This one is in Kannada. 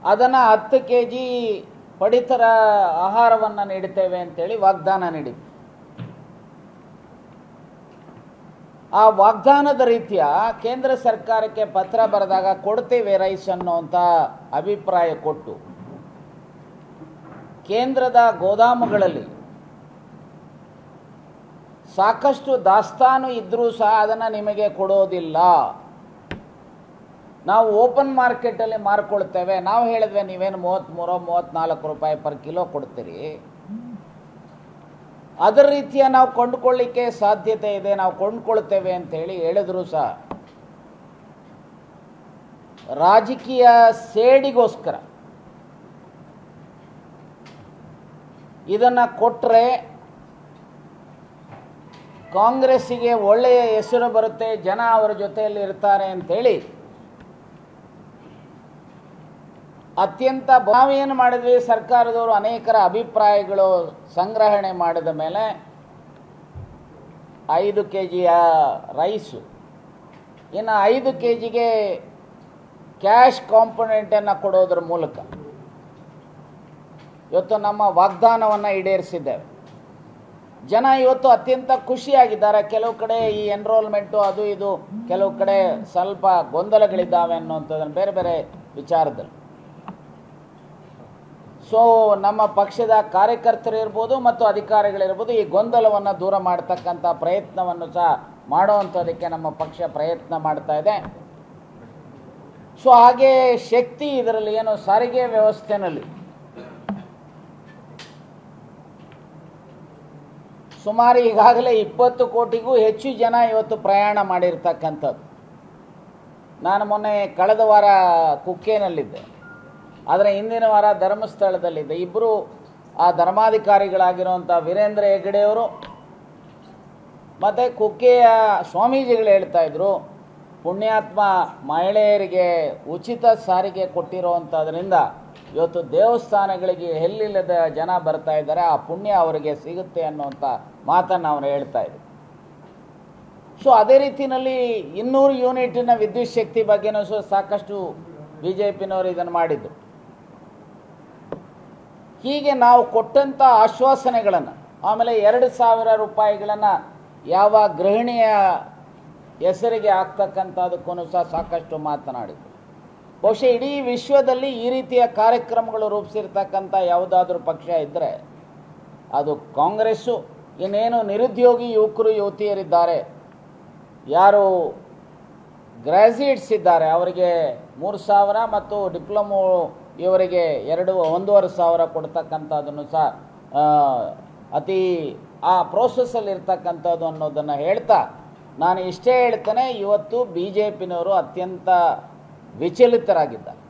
ಅದನ್ನು ಹತ್ತು ಕೆ ಜಿ ಪಡಿತರ ಆಹಾರವನ್ನು ನೀಡುತ್ತೇವೆ ಅಂತೇಳಿ ವಾಗ್ದಾನ ನೀಡಿದ್ವಿ ಆ ವಾಗ್ದಾನದ ರೀತಿಯ ಕೇಂದ್ರ ಸರ್ಕಾರಕ್ಕೆ ಪತ್ರ ಬರೆದಾಗ ಕೊಡ್ತೇವೆ ರೈಸ್ ಅನ್ನುವಂಥ ಅಭಿಪ್ರಾಯ ಕೊಟ್ಟು ಕೇಂದ್ರದ ಗೋದಾಮುಗಳಲ್ಲಿ ಸಾಕಷ್ಟು ದಾಸ್ತಾನು ಇದ್ದರೂ ಸಹ ಅದನ್ನು ನಿಮಗೆ ಕೊಡೋದಿಲ್ಲ ನಾವು ಓಪನ್ ಮಾರ್ಕೆಟಲ್ಲಿ ಮಾರ್ಕೊಳ್ತೇವೆ ನಾವು ಹೇಳಿದ್ವಿ ನೀವೇನು ಮೂವತ್ತ್ಮೂರೋ ಮೂವತ್ತ್ನಾಲ್ಕು ರೂಪಾಯಿ ಪರ್ ಕಿಲೋ ಕೊಡ್ತೀರಿ ಅದರ ರೀತಿಯ ನಾವು ಕೊಂಡುಕೊಳ್ಳಿಕ್ಕೆ ಸಾಧ್ಯತೆ ಇದೆ ನಾವು ಕೊಂಡ್ಕೊಳ್ತೇವೆ ಅಂತೇಳಿ ಹೇಳಿದ್ರು ಸಹ ರಾಜಕೀಯ ಸೇಡಿಗೋಸ್ಕರ ಇದನ್ನು ಕೊಟ್ಟರೆ ಕಾಂಗ್ರೆಸ್ಸಿಗೆ ಒಳ್ಳೆಯ ಹೆಸರು ಬರುತ್ತೆ ಜನ ಅವರ ಜೊತೆಯಲ್ಲಿ ಇರ್ತಾರೆ ಅಂತೇಳಿ ಅತ್ಯಂತ ನಾವೇನು ಮಾಡಿದ್ವಿ ಸರ್ಕಾರದವರು ಅನೇಕರ ಅಭಿಪ್ರಾಯಗಳು ಸಂಗ್ರಹಣೆ ಮಾಡಿದ ಮೇಲೆ ಐದು ಕೆ ಜಿಯ ರೈಸು ಇನ್ನು ಐದು ಕೆ ಜಿಗೆ ಕ್ಯಾಶ್ ಕಾಂಪೊನೆಂಟನ್ನು ಕೊಡೋದ್ರ ಮೂಲಕ ಇವತ್ತು ನಮ್ಮ ವಾಗ್ದಾನವನ್ನು ಈಡೇರಿಸಿದ್ದೇವೆ ಜನ ಇವತ್ತು ಅತ್ಯಂತ ಖುಷಿಯಾಗಿದ್ದಾರೆ ಕೆಲವು ಕಡೆ ಈ ಎನ್ರೋಲ್ಮೆಂಟು ಅದು ಇದು ಕೆಲವು ಕಡೆ ಸ್ವಲ್ಪ ಗೊಂದಲಗಳಿದ್ದಾವೆ ಅನ್ನುವಂಥದ್ದನ್ನು ಬೇರೆ ಬೇರೆ ವಿಚಾರದಲ್ಲಿ ಸೊ ನಮ್ಮ ಪಕ್ಷದ ಕಾರ್ಯಕರ್ತರು ಇರ್ಬೋದು ಮತ್ತು ಅಧಿಕಾರಿಗಳಿರ್ಬೋದು ಈ ಗೊಂದಲವನ್ನು ದೂರ ಮಾಡ್ತಕ್ಕಂಥ ಪ್ರಯತ್ನವನ್ನು ಸಹ ಮಾಡುವಂಥದ್ದಕ್ಕೆ ನಮ್ಮ ಪಕ್ಷ ಪ್ರಯತ್ನ ಮಾಡ್ತಾ ಇದೆ ಸೊ ಹಾಗೆ ಶಕ್ತಿ ಇದರಲ್ಲಿ ಏನು ಸಾರಿಗೆ ವ್ಯವಸ್ಥೆನಲ್ಲಿ ಸುಮಾರು ಈಗಾಗಲೇ ಇಪ್ಪತ್ತು ಕೋಟಿಗೂ ಹೆಚ್ಚು ಜನ ಇವತ್ತು ಪ್ರಯಾಣ ಮಾಡಿರ್ತಕ್ಕಂಥದ್ದು ನಾನು ಮೊನ್ನೆ ಕಳೆದ ವಾರ ಕುಕ್ಕೆನಲ್ಲಿದ್ದೆ ಆದರೆ ಹಿಂದಿನ ವಾರ ಧರ್ಮಸ್ಥಳದಲ್ಲಿದ್ದೆ ಇಬ್ಬರು ಆ ಧರ್ಮಾಧಿಕಾರಿಗಳಾಗಿರುವಂಥ ವೀರೇಂದ್ರ ಹೆಗಡೆಯವರು ಮತ್ತು ಕುಕ್ಕೆಯ ಸ್ವಾಮೀಜಿಗಳು ಹೇಳ್ತಾ ಇದ್ರು ಪುಣ್ಯಾತ್ಮ ಮಹಿಳೆಯರಿಗೆ ಉಚಿತ ಸಾರಿಗೆ ಕೊಟ್ಟಿರುವಂಥದ್ರಿಂದ ಇವತ್ತು ದೇವಸ್ಥಾನಗಳಿಗೆ ಎಲ್ಲಿಲ್ಲದ ಜನ ಬರ್ತಾ ಇದ್ದಾರೆ ಆ ಪುಣ್ಯ ಅವರಿಗೆ ಸಿಗುತ್ತೆ ಅನ್ನುವಂಥ ಮಾತನ್ನು ಅವರು ಹೇಳ್ತಾ ಇದ್ರು ಸೊ ಅದೇ ರೀತಿಯಲ್ಲಿ ಇನ್ನೂರು ಯೂನಿಟಿನ ವಿದ್ಯುತ್ ಶಕ್ತಿ ಬಗ್ಗೆನೂ ಸಹ ಸಾಕಷ್ಟು ಬಿ ಜೆ ಪಿನವರು ಇದನ್ನು ಮಾಡಿದ್ರು ಹೀಗೆ ನಾವು ಕೊಟ್ಟಂಥ ಆಶ್ವಾಸನೆಗಳನ್ನು ಆಮೇಲೆ ಎರಡು ಸಾವಿರ ರೂಪಾಯಿಗಳನ್ನು ಯಾವ ಗೃಹಿಣಿಯ ಹೆಸರಿಗೆ ಆಗ್ತಕ್ಕಂಥದಕ್ಕೂ ಸಹ ಸಾಕಷ್ಟು ಮಾತನಾಡಿದ್ರು ಬಹುಶಃ ಇಡೀ ವಿಶ್ವದಲ್ಲಿ ಈ ರೀತಿಯ ಕಾರ್ಯಕ್ರಮಗಳು ರೂಪಿಸಿರ್ತಕ್ಕಂಥ ಯಾವುದಾದ್ರೂ ಪಕ್ಷ ಇದ್ದರೆ ಅದು ಕಾಂಗ್ರೆಸ್ಸು ಇನ್ನೇನು ನಿರುದ್ಯೋಗಿ ಯುವಕರು ಯುವತಿಯರಿದ್ದಾರೆ ಯಾರು ಗ್ರ್ಯಾಜುಯೇಟ್ಸ್ ಇದ್ದಾರೆ ಅವರಿಗೆ ಮೂರು ಸಾವಿರ ಮತ್ತು ಡಿಪ್ಲೊಮೊ ಇವರಿಗೆ ಎರಡು ಒಂದೂವರೆ ಸಾವಿರ ಕೊಡ್ತಕ್ಕಂಥದ್ದನ್ನು ಸಹ ಆ, ಅತಿ ಆ ಪ್ರೋಸೆಸ್ಸಲ್ಲಿ ಇರ್ತಕ್ಕಂಥದ್ದು ಅನ್ನೋದನ್ನು ಹೇಳ್ತಾ ನಾನು ಇಷ್ಟೇ ಹೇಳ್ತೇನೆ ಇವತ್ತು ಬಿ ಜೆ ಪಿನವರು ಅತ್ಯಂತ ವಿಚಲಿತರಾಗಿದ್ದಾರೆ